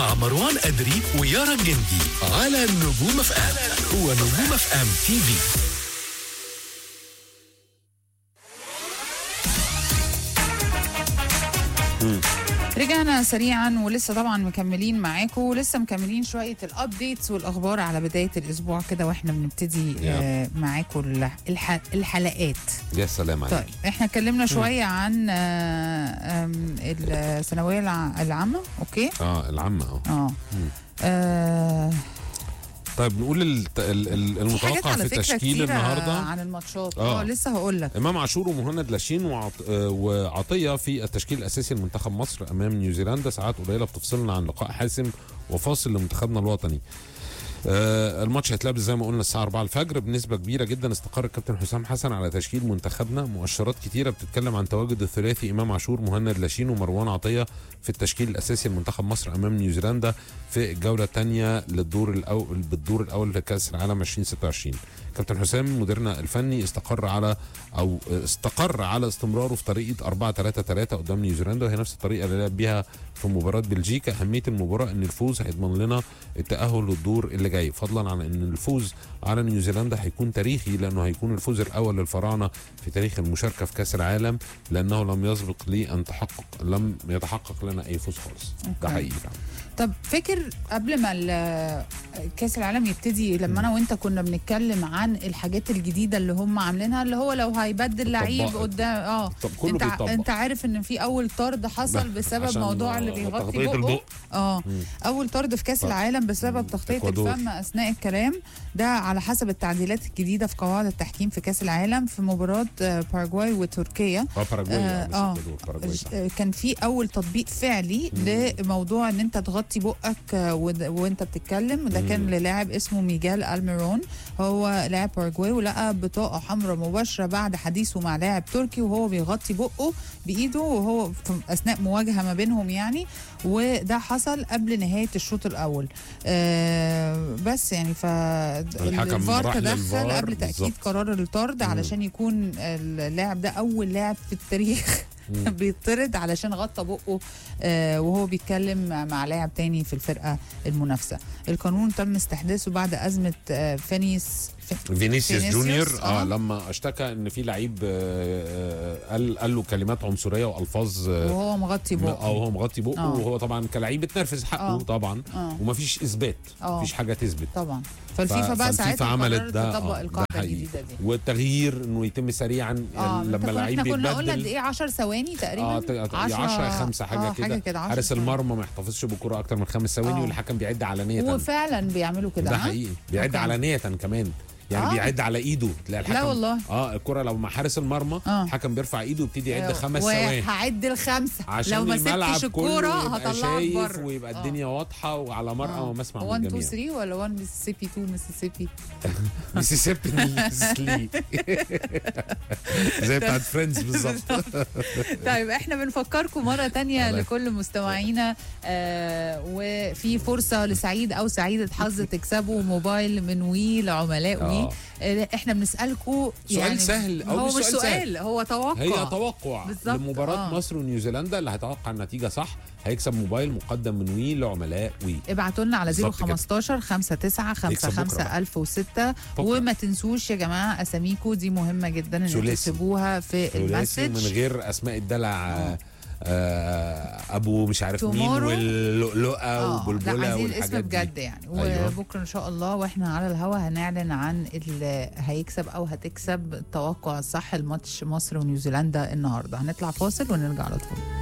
مع مروان أدري ويارا الجندي على نجوم اف ام ونجوم اف ام تي في رجعنا سريعا ولسه طبعا مكملين معاكم ولسه مكملين شويه الابديتس والاخبار على بدايه الاسبوع كده واحنا بنبتدي آه معاكم الح- الح- الحلقات يا سلام عليك طيب احنا اتكلمنا شويه عن آه، آم، الثانويه الع- العامه اوكي اه العامة اه اه آه، طيب نقول الت- ال- ال- في حاجات المتوقع على في فكره تشكيل كتيرة النهارده عن الماتشات آه. اه لسه هقول لك امام عاشور ومهند لاشين وعط... آه، وعطيه في التشكيل الاساسي لمنتخب مصر امام نيوزيلندا ساعات قليله بتفصلنا عن لقاء حاسم وفاصل لمنتخبنا الوطني آه الماتش هيتلعب زي ما قلنا الساعه 4 الفجر بنسبه كبيره جدا استقر الكابتن حسام حسن على تشكيل منتخبنا مؤشرات كتيره بتتكلم عن تواجد الثلاثي امام عاشور مهند لاشين ومروان عطيه في التشكيل الاساسي لمنتخب مصر امام نيوزيلندا في الجوله الثانيه للدور الاول بالدور الاول لكاس العالم 2026 كابتن حسام مديرنا الفني استقر على او استقر على استمراره في طريقه 4 3 3 قدام نيوزيلندا وهي نفس الطريقه اللي لعب بيها في مباراه بلجيكا اهميه المباراه ان الفوز هيضمن لنا التاهل للدور اللي جاي فضلا عن ان الفوز على نيوزيلندا هيكون تاريخي لانه هيكون الفوز الاول للفراعنه في تاريخ المشاركه في كاس العالم لانه لم يسبق لي ان تحقق لم يتحقق لنا اي فوز خالص ده أوكي. حقيقي فعلا طب فاكر قبل ما ال- كاس العالم يبتدي لما انا وانت كنا بنتكلم عن الحاجات الجديده اللي هم عاملينها اللي هو لو هيبدل لعيب اتطبقت. قدام اه طب كله انت ع- بيطبق. انت عارف ان في اول طرد حصل بسبب عشان موضوع اللي آه، بيغطي تغطية بقه البق. اه اول طرد في كاس طب. العالم بسبب تغطيه إكوادور. الفم اثناء الكلام ده على حسب التعديلات الجديده في قواعد التحكيم في كاس العالم في مباراه آه، باراجواي وتركيا اه باراجواي آه، مش آه. إكوادور، باراجواي صح. آه، كان في اول تطبيق فعلي لموضوع ان انت تغطي بقك آه، ود- وانت بتتكلم ده كان للاعب اسمه ميجال الميرون هو لاعب باراجواي ولقى بطاقه حمراء مباشره بعد حديثه مع لاعب تركي وهو بيغطي بقه بايده وهو في اثناء مواجهه ما بينهم يعني وده حصل قبل نهايه الشوط الاول آه بس يعني ف الحكم الفار راح تدخل للفار قبل تاكيد بالظبط. قرار الطرد علشان يكون اللاعب ده اول لاعب في التاريخ بيطرد علشان غطى بقه آه وهو بيتكلم مع لاعب تاني في الفرقه المنافسه القانون تم استحداثه بعد ازمه آه فينيس ف- فينيسيوس فينيسيوس، جونيور آه. اه لما اشتكى ان في لعيب آه، آه، قال قال له كلمات عنصريه والفاظ آه، وهو مغطي اه بقه وهو مغطي بقه آه. وهو طبعا كلعيب اتنرفز حقه آه. طبعا آه. ومفيش اثبات آه. مفيش حاجه تثبت طبق فالفيفا بقى فالفيفا ساعتها عملت قررت ده تطبق آه، ده القاعده حقيقي. الجديده دي والتغيير انه يتم سريعا اه لما لما لعيب احنا كنا قلنا قد بيتبدل ايه 10 ثواني تقريبا اه 10 5 حاجه آه، كده, كده 10 حارس ثواني. المرمى ما يحتفظش بالكره اكتر من خمس ثواني آه. والحكم بيعد علانيه وفعلا بيعملوا كده ده ها؟ حقيقي بيعد أوكي. علانيه كمان يعني آه. بيعد على ايده تلاقي الحكم لا والله. اه الكره لو مع حارس المرمى آه. الحكم بيرفع ايده ويبتدي يعد خمس ثواني وهعد الخمسه عشان لو ما الملعب سبتش كله الكوره يبقى هطلعك شايف بره ويبقى آه. الدنيا واضحه وعلى مرأى ومسمع من 1 2 الجميع 3 ولا 1 ميسيسيبي 2 ميسيسيبي ميسيسيبي نيسلي زي بتاعت فريندز بالظبط طيب احنا بنفكركم مره تانية الله. لكل مستمعينا آه وفي فرصه لسعيد او سعيده حظ تكسبوا موبايل من وي لعملاء وي آه. آه احنا بنسالكم سؤال يعني سهل أو هو مش مش سؤال سؤال, سهل. هو توقع هي توقع بالظبط، لمباراه آه. مصر ونيوزيلندا اللي هيتوقع النتيجه صح هيكسب موبايل مقدم من وي لعملاء وي ابعتوا لنا على بالظبط كده. 015 59 يكسب بكرة 55 بقى. 1006 بكرة. وما تنسوش يا جماعه اساميكم دي مهمه جدا ان ثلاثي. تكتبوها في ثلاثي من المسج غير اسماء الدلع آه. آه ابو مش عارف مين Tomorrow. واللؤلؤه اه لا وبلبله عايزين الاسم والحاجات دي بجد يعني أيوة. وبكره ان شاء الله واحنا على الهوا هنعلن عن اللي هيكسب او هتكسب التوقع الصح الماتش مصر ونيوزيلندا النهارده هنطلع فاصل ونرجع على طول